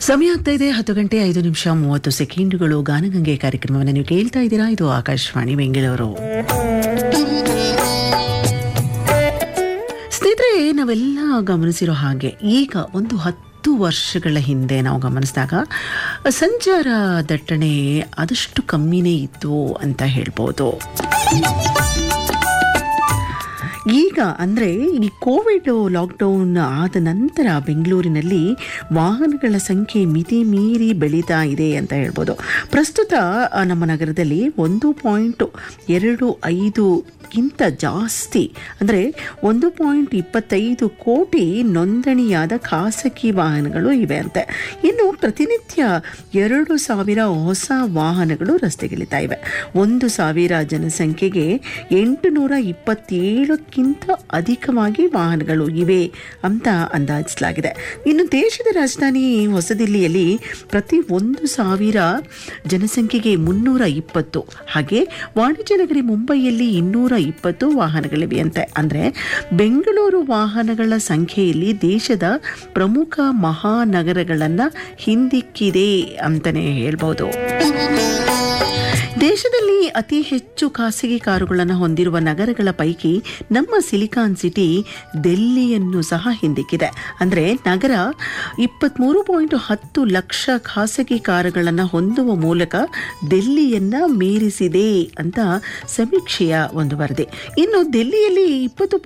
ಸಮಯ ಆಗ್ತಾ ಇದೆ ಹತ್ತು ಗಂಟೆ ಐದು ನಿಮಿಷ ಮೂವತ್ತು ಸೆಕೆಂಡುಗಳು ಗಾನಗಂಗೆ ಕಾರ್ಯಕ್ರಮವನ್ನು ನೀವು ಕೇಳ್ತಾ ಇದ್ದೀರಾ ಇದು ಆಕಾಶವಾಣಿ ಬೆಂಗಳೂರು ಸ್ನೇಹಿತರೆ ನಾವೆಲ್ಲ ಗಮನಿಸಿರೋ ಹಾಗೆ ಈಗ ಒಂದು ಹತ್ತು ವರ್ಷಗಳ ಹಿಂದೆ ನಾವು ಗಮನಿಸಿದಾಗ ಸಂಚಾರ ದಟ್ಟಣೆ ಆದಷ್ಟು ಕಮ್ಮಿನೇ ಇತ್ತು ಅಂತ ಹೇಳ್ಬೋದು ಈಗ ಅಂದರೆ ಈ ಕೋವಿಡ್ ಲಾಕ್ಡೌನ್ ಆದ ನಂತರ ಬೆಂಗಳೂರಿನಲ್ಲಿ ವಾಹನಗಳ ಸಂಖ್ಯೆ ಮಿತಿ ಮೀರಿ ಬೆಳೀತಾ ಇದೆ ಅಂತ ಹೇಳ್ಬೋದು ಪ್ರಸ್ತುತ ಆ, ನಮ್ಮ ನಗರದಲ್ಲಿ ಒಂದು ಪಾಯಿಂಟ್ ಎರಡು ಐದು ಗಿಂತ ಜಾಸ್ತಿ ಅಂದರೆ ಒಂದು ಪಾಯಿಂಟ್ ಇಪ್ಪತ್ತೈದು ಕೋಟಿ ನೋಂದಣಿಯಾದ ಖಾಸಗಿ ವಾಹನಗಳು ಇವೆ ಅಂತೆ ಇನ್ನು ಪ್ರತಿನಿತ್ಯ ಎರಡು ಸಾವಿರ ಹೊಸ ವಾಹನಗಳು ರಸ್ತೆಗಿಳಿತಾ ಇವೆ ಒಂದು ಸಾವಿರ ಜನಸಂಖ್ಯೆಗೆ ಎಂಟುನೂರ ಇಪ್ಪತ್ತೇಳಕ್ಕಿಂತ ಅಧಿಕವಾಗಿ ವಾಹನಗಳು ಇವೆ ಅಂತ ಅಂದಾಜಿಸಲಾಗಿದೆ ಇನ್ನು ದೇಶದ ರಾಜಧಾನಿ ಹೊಸದಿಲ್ಲಿಯಲ್ಲಿ ಪ್ರತಿ ಒಂದು ಸಾವಿರ ಜನಸಂಖ್ಯೆಗೆ ಮುನ್ನೂರ ಇಪ್ಪತ್ತು ಹಾಗೆ ವಾಣಿಜ್ಯ ನಗರಿ ಮುಂಬೈಯಲ್ಲಿ ಇನ್ನೂರ ಇಪ್ಪತ್ತು ವಾಹನಗಳಿವೆಯಂತೆ ಅಂದರೆ ಬೆಂಗಳೂರು ವಾಹನಗಳ ಸಂಖ್ಯೆಯಲ್ಲಿ ದೇಶದ ಪ್ರಮುಖ ಮಹಾನಗರಗಳನ್ನು ಹಿಂದಿಕ್ಕಿದೆ ಅಂತಲೇ ಹೇಳ್ಬೋದು ದೇಶದಲ್ಲಿ ಅತಿ ಹೆಚ್ಚು ಖಾಸಗಿ ಕಾರುಗಳನ್ನು ಹೊಂದಿರುವ ನಗರಗಳ ಪೈಕಿ ನಮ್ಮ ಸಿಲಿಕಾನ್ ಸಿಟಿ ದೆಲ್ಲಿಯನ್ನು ಸಹ ಹಿಂದಿಕ್ಕಿದೆ ಅಂದರೆ ನಗರ ಇಪ್ಪತ್ತ್ಮೂರು ಪಾಯಿಂಟ್ ಹತ್ತು ಲಕ್ಷ ಖಾಸಗಿ ಕಾರುಗಳನ್ನು ಹೊಂದುವ ಮೂಲಕ ದೆಲ್ಲಿಯನ್ನು ಮೀರಿಸಿದೆ ಅಂತ ಸಮೀಕ್ಷೆಯ ಒಂದು ವರದಿ ಇನ್ನು ದೆಲ್ಲಿಯಲ್ಲಿ ಇಪ್ಪತ್ತು